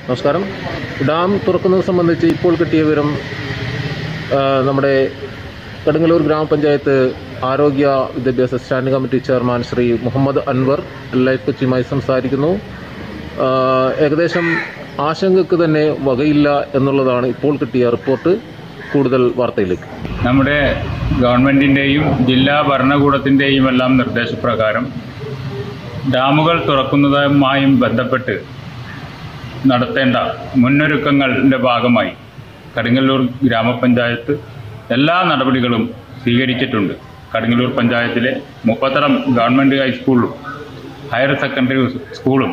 നമസ്കാരം ഡാം തുറക്കുന്നത് സംബന്ധിച്ച് ഇപ്പോൾ കിട്ടിയ വിവരം ആ, നമ്മുടെ കടുങ്ങല്ലൂർ ഗ്രാമപഞ്ചായത്ത് ആരോഗ്യ വിദ്യാഭ്യാസ standing committee chairman Shri Muhammad Anwar Life കൊച്ചിയുമായി സംസാരിക്കുന്നു ആ, ഏകദേശം ആശങ്കക്ക് തന്നെ വകയില്ല എന്നുള്ളതാണ് ഇപ്പോൾ കിട്ടിയ റിപ്പോർട്ട് കൂടുതൽ വാർത്തയിലേക്ക് നമ്മുടെ ഗവൺമെൻറ്റിൻ്റെയും ജില്ലാ ഭരണകൂടത്തിൻ്റെയും എല്ലാം നിർദ്ദേശപ്രകാരം ഡാമുകൾ തുറക്കുന്നതുമായും ബന്ധപ്പെട്ട് നടത്തേണ്ട മുന്നൊരുക്കങ്ങളുടെ ഭാഗമായി കടുങ്ങല്ലൂർ ഗ്രാമപഞ്ചായത്ത് എല്ലാ നടപടികളും സ്വീകരിച്ചിട്ടുണ്ട് കടുങ്ങല്ലൂർ പഞ്ചായത്തിലെ മുപ്പത്തടം ഗവൺമെൻറ് ഹൈസ്കൂളും ഹയർ സെക്കൻഡറി സ്കൂളും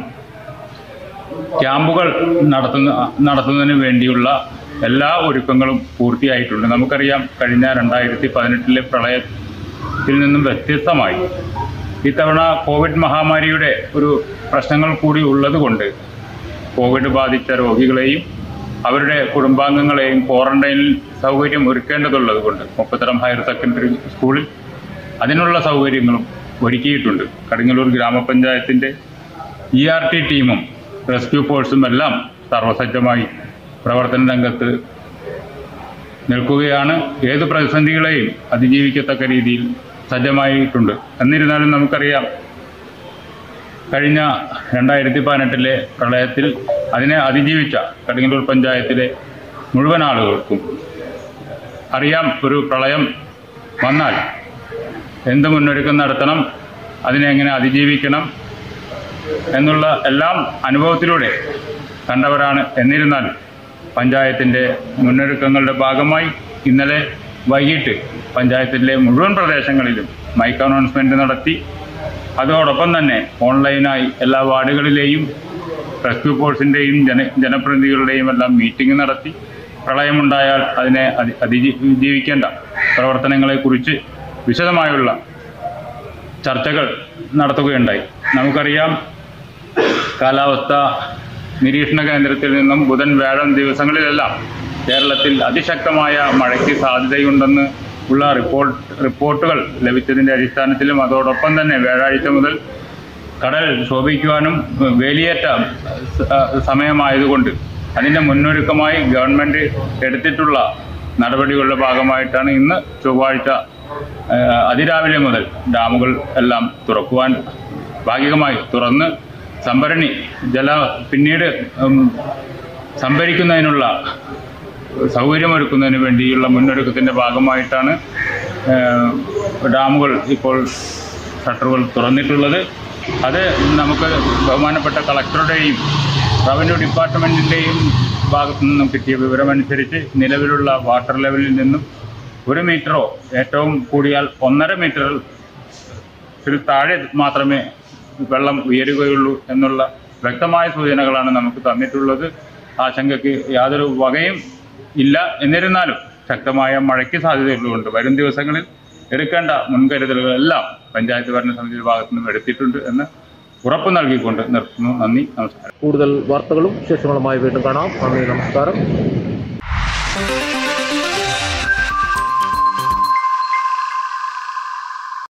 ക്യാമ്പുകൾ നടത്തുന്ന നടത്തുന്നതിന് വേണ്ടിയുള്ള എല്ലാ ഒരുക്കങ്ങളും പൂർത്തിയായിട്ടുണ്ട് നമുക്കറിയാം കഴിഞ്ഞ രണ്ടായിരത്തി പതിനെട്ടിലെ പ്രളയത്തിൽ നിന്നും വ്യത്യസ്തമായി ഇത്തവണ കോവിഡ് മഹാമാരിയുടെ ഒരു പ്രശ്നങ്ങൾ കൂടി ഉള്ളതുകൊണ്ട് കോവിഡ് ബാധിച്ച രോഗികളെയും അവരുടെ കുടുംബാംഗങ്ങളെയും ക്വാറന്റൈനിൽ സൗകര്യം ഒരുക്കേണ്ടതുള്ളത് കൊണ്ട് മുപ്പത്തരം ഹയർ സെക്കൻഡറി സ്കൂളിൽ അതിനുള്ള സൗകര്യങ്ങളും ഒരുക്കിയിട്ടുണ്ട് കടുങ്ങല്ലൂർ ഗ്രാമപഞ്ചായത്തിൻ്റെ ഇ ആർ ടി ടീമും റെസ്ക്യൂ ഫോഴ്സും എല്ലാം സർവസജ്ജമായി പ്രവർത്തന രംഗത്ത് നിൽക്കുകയാണ് ഏത് പ്രതിസന്ധികളെയും അതിജീവിക്കത്തക്ക രീതിയിൽ സജ്ജമായിട്ടുണ്ട് എന്നിരുന്നാലും നമുക്കറിയാം കഴിഞ്ഞ രണ്ടായിരത്തി പതിനെട്ടിലെ പ്രളയത്തിൽ അതിനെ അതിജീവിച്ച കടുങ്ങല്ലൂർ പഞ്ചായത്തിലെ മുഴുവൻ ആളുകൾക്കും അറിയാം ഒരു പ്രളയം വന്നാൽ എന്ത് മുന്നൊരുക്കം നടത്തണം അതിനെ എങ്ങനെ അതിജീവിക്കണം എന്നുള്ള എല്ലാം അനുഭവത്തിലൂടെ കണ്ടവരാണ് എന്നിരുന്നാലും പഞ്ചായത്തിൻ്റെ മുന്നൊരുക്കങ്ങളുടെ ഭാഗമായി ഇന്നലെ വൈകിട്ട് പഞ്ചായത്തിലെ മുഴുവൻ പ്രദേശങ്ങളിലും മൈക്ക് അനൗൺസ്മെൻറ്റ് നടത്തി അതോടൊപ്പം തന്നെ ഓൺലൈനായി എല്ലാ വാർഡുകളിലെയും റെസ്ക്യൂ ഫോഴ്സിൻ്റെയും ജന ജനപ്രതിനിധികളുടെയും എല്ലാം മീറ്റിംഗ് നടത്തി പ്രളയമുണ്ടായാൽ അതിനെ അതി അതിജീവിക്കേണ്ട പ്രവർത്തനങ്ങളെക്കുറിച്ച് വിശദമായുള്ള ചർച്ചകൾ നടത്തുകയുണ്ടായി നമുക്കറിയാം കാലാവസ്ഥ നിരീക്ഷണ കേന്ദ്രത്തിൽ നിന്നും ബുധൻ വ്യാഴം ദിവസങ്ങളിലെല്ലാം കേരളത്തിൽ അതിശക്തമായ മഴയ്ക്ക് സാധ്യതയുണ്ടെന്ന് ഉള്ള റിപ്പോർട്ട് റിപ്പോർട്ടുകൾ ലഭിച്ചതിൻ്റെ അടിസ്ഥാനത്തിലും അതോടൊപ്പം തന്നെ വ്യാഴാഴ്ച മുതൽ കടൽ ശോഭിക്കുവാനും വേലിയേറ്റ സ- സമയമായതുകൊണ്ട് അതിൻ്റെ മുന്നൊരുക്കമായി ഗവൺമെൻറ് എടുത്തിട്ടുള്ള നടപടികളുടെ ഭാഗമായിട്ടാണ് ഇന്ന് ചൊവ്വാഴ്ച ആ, അതിരാവിലെ മുതൽ ഡാമുകൾ എല്ലാം തുറക്കുവാൻ ഭാഗികമായി തുറന്ന് സംഭരണി ജല പിന്നീട് ഉം, സംഭരിക്കുന്നതിനുള്ള സൗകര്യമൊരുക്കുന്നതിന് വേണ്ടിയുള്ള മുന്നൊരുക്കത്തിൻ്റെ ഭാഗമായിട്ടാണ് ഏഹ്, ഡാമുകൾ ഇപ്പോൾ ഷട്ടറുകൾ തുറന്നിട്ടുള്ളത് അത് നമുക്ക് ബഹുമാനപ്പെട്ട കളക്ടറുടെയും റവന്യൂ ഡിപ്പാർട്ട്മെൻറ്റിൻ്റെയും ഭാഗത്തു നിന്നും കിട്ടിയ വിവരമനുസരിച്ച് നിലവിലുള്ള വാട്ടർ ലെവലിൽ നിന്നും ഒരു മീറ്ററോ ഏറ്റവും കൂടിയാൽ ഒന്നര മീറ്ററിൽ ഇതിൽ താഴെ മാത്രമേ വെള്ളം ഉയരുകയുള്ളൂ എന്നുള്ള വ്യക്തമായ സൂചനകളാണ് നമുക്ക് തന്നിട്ടുള്ളത് ആശങ്കയ്ക്ക് യാതൊരു വകയും ഇല്ല എന്നിരുന്നാലും ശക്തമായ മഴയ്ക്ക് സാധ്യതയുള്ളതുകൊണ്ട് വരും ദിവസങ്ങളിൽ എടുക്കേണ്ട മുൻകരുതലുകളെല്ലാം പഞ്ചായത്ത് ഭരണസമിതിയുടെ ഭാഗത്തു നിന്നും എടുത്തിട്ടുണ്ട് എന്ന് ഉറപ്പ് നൽകിക്കൊണ്ട് നിർത്തുന്നു നന്ദി നമസ്കാരം കൂടുതൽ വാർത്തകളും വിശേഷങ്ങളുമായി വീണ്ടും കാണാം നന്ദി നമസ്കാരം